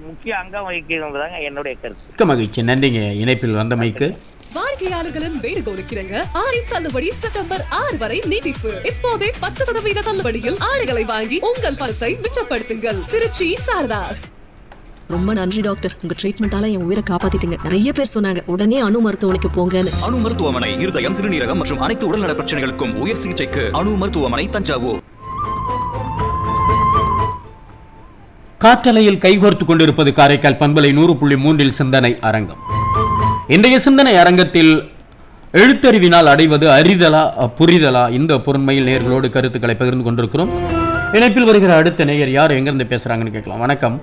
முக்கிய அங்கம் வகிக்கிறதாங்க என்னுடைய கருத்து மிக்க மகிழ்ச்சி நன்றிங்க இணைப்பில் வந்தமைக்கு வாடிக்கையாளர்களின் வேண்டுகோளுக்கிறங்க ஆடி தள்ளுபடி செப்டம்பர் ஆறு வரை நீட்டிப்பு இப்போதே பத்து சதவீத தள்ளுபடியில் ஆடைகளை வாங்கி உங்கள் பணத்தை மிச்சப்படுத்துங்கள் திருச்சி சாரதாஸ் ரொம்ப நன்றி டாக்டர் உங்க ட்ரீட்மெண்டால என் உயிரை காப்பாத்திட்டீங்க நிறைய பேர் சொன்னாங்க உடனே அணு மருத்துவமனைக்கு போங்கன்னு அணு மருத்துவமனை இருதயம் சிறுநீரகம் மற்றும் அனைத்து உடல்நல பிரச்சனைகளுக்கும் உயர் சிகிச்சைக்கு அணு மருத்துவமனை தஞ்சாவூர் காற்றலையில் கைகோர்த்து கொண்டிருப்பது காரைக்கால் பண்பலை நூறு புள்ளி மூன்றில் சிந்தனை அரங்கம் இன்றைய சிந்தனை அரங்கத்தில் எழுத்தறிவினால் அடைவது அறிதலா அ, புரிதலா இந்த பொருண்மையில் நேர்களோடு கருத்துக்களை பகிர்ந்து கொண்டிருக்கிறோம் இணைப்பில் வருகிற அடுத்த நேயர் யார் எங்கிருந்து பேசுறாங்கன்னு கேட்கலாம் வணக்கம்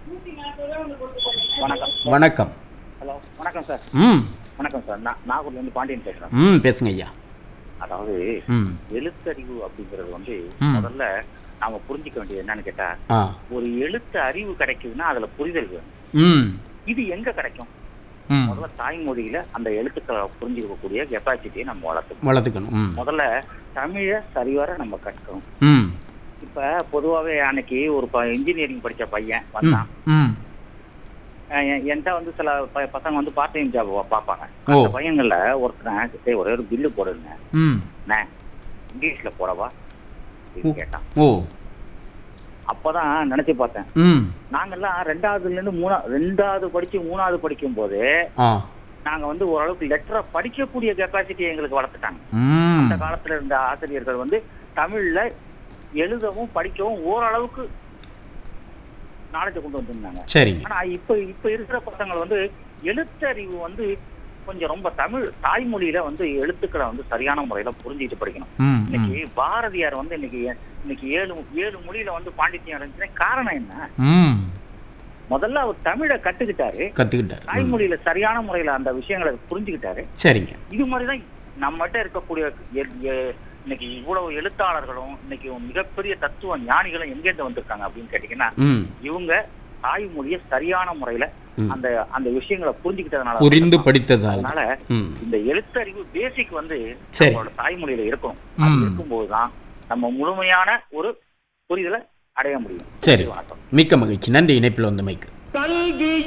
வணக்கம் வணக்கம் ஹலோ வணக்கம் சார் ம் வணக்கம் சார் நான் நாகூர்ல இருந்து பாண்டியன் பேசுறேன் ம் பேசுங்க ஐயா அதாவது ம் எழுத்தறிவு அப்படிங்கிறது வந்து ம். முதல்ல நாம புரிஞ்சுக்க வேண்டியது என்னன்னு கேட்டா ஆ ஒரு எழுத்து அறிவு கிடைக்குதுன்னா அதுல புரிதல் வேணும் ம் இது எங்க கிடைக்கும் ம் முதல்ல தாய்மொழியில அந்த எழுத்துக்களை புரிஞ்சுக்கக்கூடிய கெப்பாசிட்டியை நம்ம வளர்த்துக்கணும் வளர்த்துக்கணும் ம் முதல்ல தமிழை சரிவர நம்ம கற்கணும் ம் இப்ப பொதுவாவே அன்னைக்கு ஒரு இன்ஜினியரிங் படிச்ச பையன் ம் வந்தான் ம் அஹ் என்- என்கிட்ட வந்து சில ப- பசங்க வந்து பார்ட் டைம் ஜாப் பார்ப்பாங்க ஓ. அந்த பையன்கள்ல ஒருத்தன் "டேய், ஒரே ஒரு பில்லு போடுங்க ம் அண்ணே, இங்கிலீஷ்ல போடவா அப்படின்னு கேட்டான் ஓ அப்பதான் நினைச்சு பார்த்தேன் ம் நாங்கெல்லாம் ரெண்டாவதுல இருந்து மூணா ரெண்டாவது படிச்சு மூணாவது படிக்கும் போது ஆ நாங்க வந்து ஓரளவுக்கு லெட்டரை படிக்கக்கூடிய கெப்பாசிட்டி எங்களுக்கு வளர்த்துட்டாங்க ம் அந்த காலத்துல இருந்த ஆசிரியர்கள் வந்து தமிழ்ல எழுதவும் படிக்கவும் ஓரளவுக்கு நாலேஜை கொண்டு வந்திருந்தாங்க சரிங்க ஆனா இப்ப இப்ப இருக்கிற பசங்க வந்து எழுத்தறிவு வந்து கொஞ்சம் ரொம்ப தமிழ் தாய்மொழியில வந்து எழுத்துக்களை வந்து சரியான முறையில புரிஞ்சுட்டு படிக்கணும் ம் ம் இன்னைக்கு பாரதியார் வந்து இன்னைக்கு இன்னைக்கு ஏழு ஏழு மொழியில வந்து பாண்டித்யம் அடைஞ்சுன்னா காரணம் என்ன ம் முதல்ல அவர் தமிழை கத்துக்கிட்டாரு கற்றுக்கிட்டார் ம். தாய்மொழியில சரியான முறையில அந்த விஷயங்களை புரிஞ்சுக்கிட்டாரு சரிங்க இது மாதிரிதான் நம்மகிட்ட இருக்கக்கூடிய எ- எ- இன்னைக்கு இவ்வளவு எழுத்தாளர்களும் இன்னைக்கு மிகப்பெரிய தத்துவ ஞானிகளும் எங்கேருந்து வந்திருக்காங்க அப்படின்னு கேட்டீங்கன்னா ம் இவங்க தாய்மொழியை சரியான முறையில ம். அந்த அந்த விஷயங்களை புரிஞ்சுக்கிட்டதுனால புரிந்து படித்ததால் அதனால ம் இந்த எழுத்தறிவு பேசிக் வந்து சரி. நம்மளோட தாய்மொழியில இருக்கணும் அது ம். இருக்கும்போதுதான் நம்ம முழுமையான ஒரு புரிதலை அடைய முடியும் சரி வணக்கம் மிக்க மகிழ்ச்சி நன்றி இணைப்பில் வந்தமைக்கு